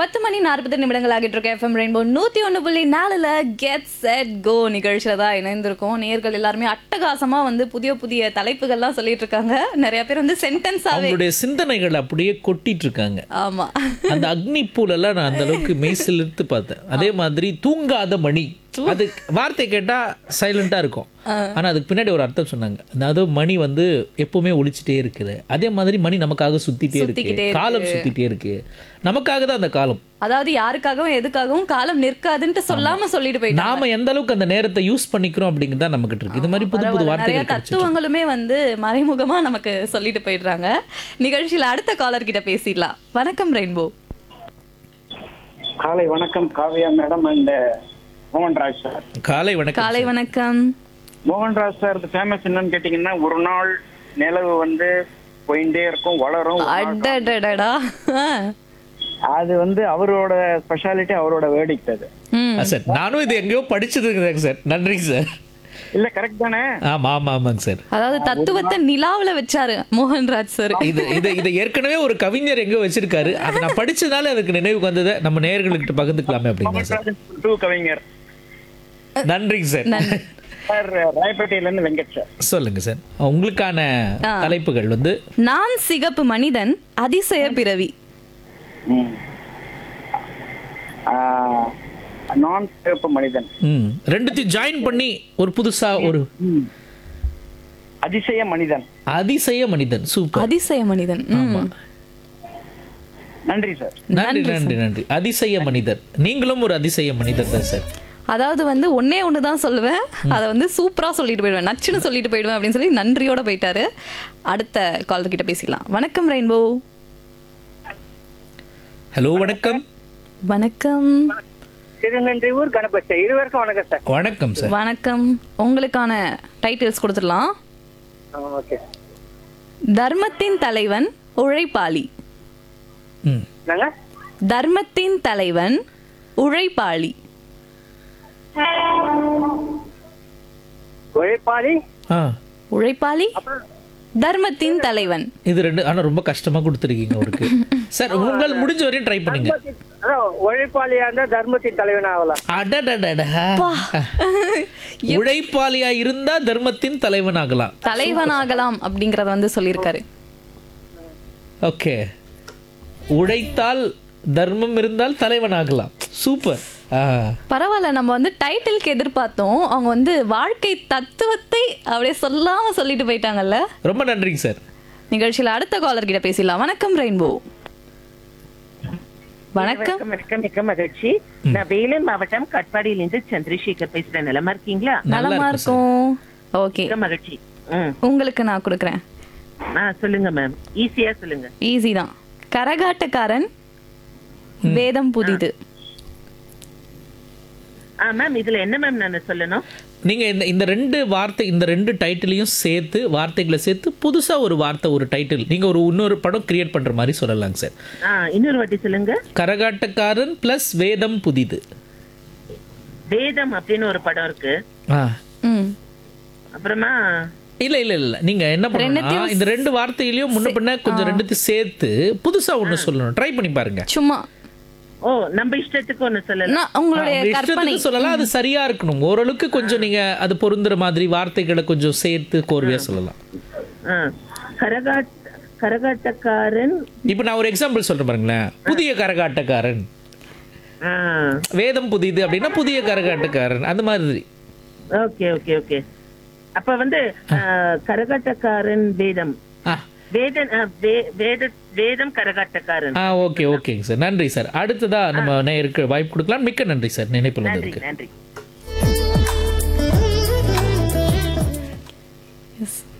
பத்து மணி நாற்பது நிமிடங்கள் ஆகிட்டு இருக்க எஃப்எம் ரெயின்போ நூத்தி ஒண்ணு புள்ளி நாலுல கெட் செட் கோ நிகழ்ச்சியில தான் இணைந்திருக்கோம் நேர்கள் எல்லாருமே அட்டகாசமா வந்து புதிய புதிய தலைப்புகள்லாம் சொல்லிட்டு இருக்காங்க நிறைய பேர் வந்து சென்டென்ஸாவே அவங்களுடைய சிந்தனைகள் அப்படியே கொட்டிட்டு இருக்காங்க ஆமா அந்த அக்னி பூலெல்லாம் நான் அந்த அளவுக்கு மெய்சிலிருத்து பார்த்தேன் அதே மாதிரி தூங்காத மணி அது வார்த்தை கேட்டா சைலண்டா இருக்கும் ஆனா அதுக்கு பின்னாடி ஒரு அர்த்தம் சொன்னாங்க அதாவது மணி வந்து எப்பவுமே ஒழிச்சிட்டே இருக்குது அதே மாதிரி மணி நமக்காக சுத்திட்டே இருக்கு சுத்திக்கிட்டே காலம் சுத்திட்டே இருக்கு நமக்காக தான் அந்த காலம் அதாவது யாருக்காகவும் எதுக்காகவும் காலம் நிற்காதுன்ட்டு சொல்லாம சொல்லிட்டு போயிட்டாங்க நாம எந்த அளவுக்கு அந்த நேரத்தை யூஸ் பண்ணிக்கிறோம் அப்படிங்கிறது தான் நமக்கு இருக்கு இது மாதிரி புது புது பரவாயில்ல. நிறைய வார்த்தைகள் கிடைச்சிட்டு தத்துவங்களுமே வந்து மறைமுகமா நமக்கு சொல்லிட்டு போயிடுறாங்க நிகழ்ச்சியில அடுத்த காலர் கிட்ட பேசிடலாம் வணக்கம் ரெயின்போ காலை வணக்கம் Kavya madam and Mohanraj sir காலை வணக்கம் காலை வணக்கம் மோகன்ராஜ் சார் ஃபேமஸ் என்னன்னு கேட்டீங்கன்னா ஒரு நாள் நிலவு வந்து போயிட்டே இருக்கும் வளரும் ஒரு நாள் அடடடடா அது வந்து அவரோட ஸ்பெஷாலிட்டி அவரோட வேர்டிக்ட் அது ம் ஆ, சார் நானும் இது எங்கேயோ படிச்சதுங்க சார் நன்றிங்க சார் இல்ல கரெக்ட் தானே ஆமா ஆமா ஆமாங்க சார் அதாவது தத்துவத்தை நிலாவுல வச்சாரு மோகன்ராஜ் சார் இது இது இதை ஏற்கனவே ஒரு கவிஞர் எங்கோ வச்சிருக்காரு அதை நான் படிச்சதால அதுக்கு நினைவுக்கு வந்ததை நம்ம நேயர்களுக்கிட்ட பகிர்ந்துக்கலாமே அப்படிங்க சார் மோகன்ராஜ் டூ கவிஞர் நன்றிங்க சார் சார் ராயப்பேட்டையில இருந்து வெங்கட் சார் சொல்லுங்க சார் உங்களுக்கான தலைப்புகள் வந்து நான் சிகப்பு மனிதன் அதிசய பிறவி நான் சிறப்பு மனிதன் ம், ரெண்டுத்தையும் ஜாயின் பண்ணி ஒரு புதுசா ஒரு அதிசய மனிதன் அதிசய மனிதன் சூப்பர் அதிசய மனிதன் ம். நன்றி சார் நன்றி நன்றி நன்றி அதிசய மனிதர் நீங்களும் ஒரு அதிசய மனிதர் தான் சார் அதாவது வந்து ஒன்னே ஒன்று தான் சொல்லுவேன் அதை வந்து சூப்பரா சொல்லிட்டு போயிடுவேன் நச்சுன்னு சொல்லிட்டு போயிடுவேன் அப்படின்னு சொல்லி நன்றியோட போயிட்டாரு அடுத்த காலர் கிட்ட பேசிக்கலாம் வணக்கம் ரெயின்போ ஹலோ வணக்கம் வணக்கம் திருநன்றி ஊர் கணபதி இருவருக்கும் வணக்கம் சார் வணக்கம் சார் வணக்கம் உங்களுக்கான டைட்டில்ஸ் கொடுத்துடலாம் ஓகே தர்மத்தின் தலைவன் உழைப்பாளி ம் நாங்க தர்மத்தின் தலைவன் உழைப்பாளி உழைப்பாளி ஆ உழைப்பாளி தர்மத்தின் தலைவன் இது ரெண்டு ஆனா ரொம்ப கஷ்டமா கொடுத்துருக்கீங்க அவருக்கு சார் உங்களால் முடிஞ்ச வரையும் ட்ரை பண்ணுங்க அதான் உழைப்பாளியா இருந்தா தர்மத்தின் தலைவன் ஆகலாம் அடடடடா. உழைப்பாளியா இருந்தா தர்மத்தின் தலைவனாகலாம் தலைவனாகலாம் அப்படிங்கறத வந்து சொல்லியிருக்காரு ஓகே உழைத்தால் தர்மம் இருந்தால் தலைவனாகலாம் சூப்பர் ஆ பரவாயில்ல நம்ம வந்து டைட்டிலுக்கு எதிர்பார்த்தோம் அவங்க வந்து வாழ்க்கை தத்துவத்தை அப்படியே சொல்லாம சொல்லிட்டு போயிட்டாங்கல்ல ரொம்ப நன்றிங்க சார் நிகழ்ச்சியில அடுத்த காலர் கிட்ட பேசலாம் வணக்கம் ரெயின்போ வணக்கம் வணக்கம் மிக்க மகிழ்ச்சி நான் வேலூர் மாவட்டம் கட்பாடியிலிருந்து சந்திரசேகர் பேசுறேன் நலமா இருக்கீங்களா நலமா இருக்கும் ஓகே மிக்க மகிழ்ச்சி ம் உங்களுக்கு நான் கொடுக்குறேன் ஆ சொல்லுங்க மேம் ஈஸியா சொல்லுங்க ஈஸி தான் கரகாட்டக்காரன் வேதம் புதிது ஆ மேம் இதுல என்ன மேம் நான் சொல்லணும் நீங்க இந்த இந்த ரெண்டு வார்த்தை இந்த ரெண்டு டைட்டிலையும் சேர்த்து வார்த்தைகளை சேர்த்து புதுசா ஒரு வார்த்தை ஒரு டைட்டில் நீங்க ஒரு இன்னொரு படம் கிரியேட் பண்ற மாதிரி சொல்லலாங்க சார் ஆ இன்னொரு வாட்டி சொல்லுங்க கரகாட்டக்காரன் பிளஸ் வேதம் புதிது வேதம் அப்படின்னு ஒரு படம் இருக்கு ஆ ம் அப்புறமா இல்ல இல்ல இல்ல நீங்க என்ன பண்ணணும்னா இந்த ரெண்டு வார்த்தையிலயும் முன்ன பின்ன கொஞ்சம் ரெண்டுத்தையும் சேர்த்து புதுசா ஒண்ணு சொல்லணும் ட்ரை பண்ணி பாருங்க சும்மா ஓ நம்ம இஷ்டத்துக்கு ஒண்ணு சொல்லலாம் நான் உங்களுடைய உங்க கற்பனை இஷ்டத்துக்கு சொல்லலாம் அது சரியா இருக்கணும் ஓரளவுக்கு கொஞ்சம் நீங்க அது பொருந்துற மாதிரி வார்த்தைகளை கொஞ்சம் சேர்த்து கோர்வையா சொல்லலாம் ஆ கரகாட் கரகாட்டக்காரன் இப்போ நான் ஒரு எக்ஸாம்பிள் சொல்றேன் பாருங்களேன் புதிய கரகாட்டக்காரன் ஆ வேதம் புதிது அப்படின்னா புதிய கரகாட்டக்காரன் அந்த மாதிரி ஓகே ஓகே ஓகே அப்ப வந்து ஆ, கரகாட்டக்காரன் வேதம் ஆ வேதன் ஆ, வே- வேத வேதம் கரகாட்டக்காரன் ஆ ஓகே ஓகேங்க சார் நன்றி சார் அடுத்ததா நம்ம நேருக்கு வாய்ப்பு கொடுக்கலாம் மிக்க நன்றி சார் நினைப்பில் நன்றி வந்ததுக்கு நன்றி